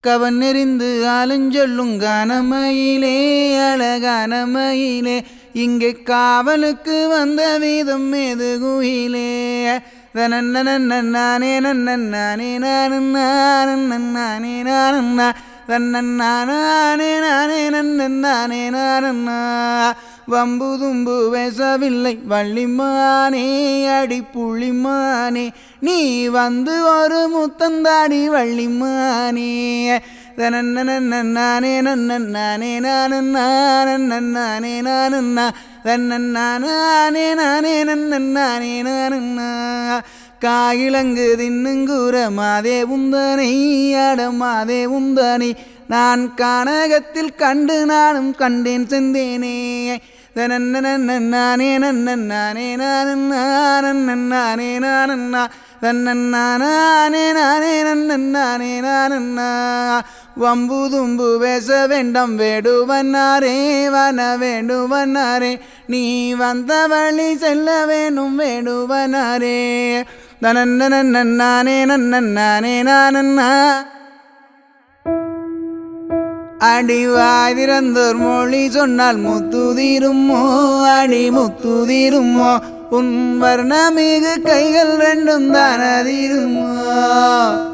கவனெறிந்து ஆலஞ்சொல்லும் கானமயிலே அழகான மயிலே இங்கே காவலுக்கு வந்த வீதம் மேது குயிலே தனன்னே நன்னே நானே நானே தன்னே நானே நன்னே நானே வம்பு தும்பு பேசவில்லை வள்ளிமானே அடி புள்ளிமானே நீ வந்து ஒரு முத்தந்தாடி வள்ளிமானே தனன்னே நானே நன்னே நானே நானே நானே தன்னே நானே நன்னே நானே காயிலங்கு தின்னுங்கூற மாதே உந்தனை அட மாதே உந்தனை நான் கானகத்தில் கண்டு நானும் கண்டேன் செந்தேனே தனன்னே நானே நன்னே நானே நானே நானே தன்னே நானே நன்னே நானே வம்பு தும்பு பேச வேண்டாம் வேடுவன்னாரே வன வேண்டுவனாரே நீ வந்த வழி செல்ல வேணும் வேடுவனாரே தனன்னே நானே நன்னே நானே அடிவாய் திறந்தோர் மொழி சொன்னால் முத்துதீருமோ அடி முத்துதீருமோ உன் வர்ணமிகு கைகள் ரெண்டும் தானதீருமோ